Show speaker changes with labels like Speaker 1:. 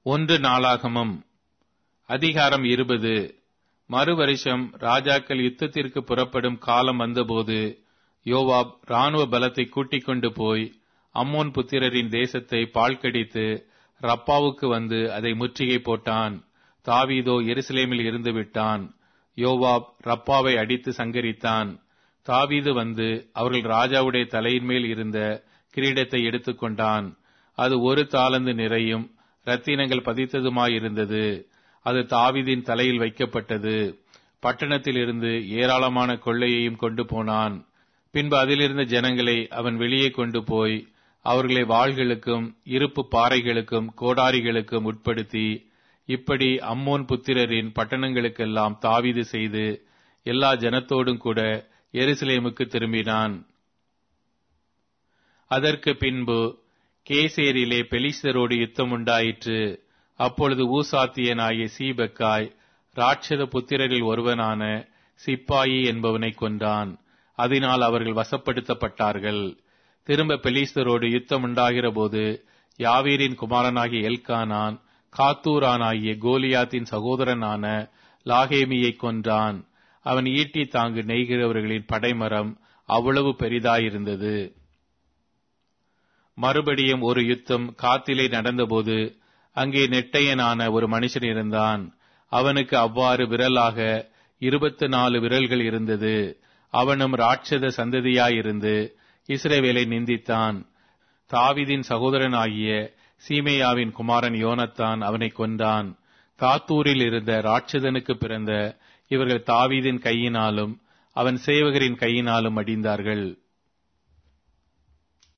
Speaker 1: ஒன்று நாளாகமம் அதிகாரம் இருபது மறுவருஷம் ராஜாக்கள் யுத்தத்திற்கு புறப்படும் காலம் வந்தபோது யோவாப் ராணுவ பலத்தை கூட்டிக் கொண்டு போய் அம்மோன் புத்திரரின் தேசத்தை பாழ்கடித்து ரப்பாவுக்கு வந்து அதை முற்றுகை போட்டான் தாவீதோ எருசலேமில் இருந்து விட்டான் யோவாப் ரப்பாவை அடித்து சங்கரித்தான் தாவீது வந்து அவர்கள் ராஜாவுடைய தலையின் மேல் இருந்த கிரீடத்தை எடுத்துக்கொண்டான் அது ஒரு தாளந்து நிறையும் ரத்தினங்கள் பதித்ததுமாயிருந்தது அது தாவீதின் தலையில் வைக்கப்பட்டது பட்டணத்தில் இருந்து ஏராளமான கொள்ளையையும் கொண்டு போனான் பின்பு அதிலிருந்த ஜனங்களை அவன் வெளியே கொண்டு போய் அவர்களை வாள்களுக்கும் இருப்பு பாறைகளுக்கும் கோடாரிகளுக்கும் உட்படுத்தி இப்படி அம்மோன் புத்திரரின் பட்டணங்களுக்கெல்லாம் தாவீது செய்து எல்லா ஜனத்தோடும் கூட எருசலேமுக்கு திரும்பினான் அதற்கு பின்பு கேசேரிலே பெலிஸ்தரோடு யுத்தம் உண்டாயிற்று அப்பொழுது ஊசாத்தியனாகிய சீபக்காய் ராட்சத புத்திரரில் ஒருவனான சிப்பாயி என்பவனை கொன்றான் அதனால் அவர்கள் வசப்படுத்தப்பட்டார்கள் திரும்ப பெலிஸ்தரோடு யுத்தம் உண்டாகிற போது யாவீரின் குமாரனாகிய எல்கானான் காத்தூரானாகிய கோலியாத்தின் சகோதரனான லாகேமியை கொன்றான் அவன் ஈட்டி தாங்கு நெய்கிறவர்களின் படைமரம் அவ்வளவு பெரிதாயிருந்தது மறுபடியும் ஒரு யுத்தம் காத்திலே நடந்தபோது அங்கே நெட்டையனான ஒரு மனுஷன் இருந்தான் அவனுக்கு அவ்வாறு விரலாக இருபத்து நாலு விரல்கள் இருந்தது அவனும் ராட்சத சந்ததியாயிருந்து இஸ்ரேவேலை நிந்தித்தான் தாவிதின் சகோதரனாகிய சீமேயாவின் குமாரன் யோனத்தான் அவனை கொன்றான் காத்தூரில் இருந்த ராட்சதனுக்கு பிறந்த இவர்கள் தாவீதின் கையினாலும் அவன் சேவகரின் கையினாலும் அடிந்தார்கள்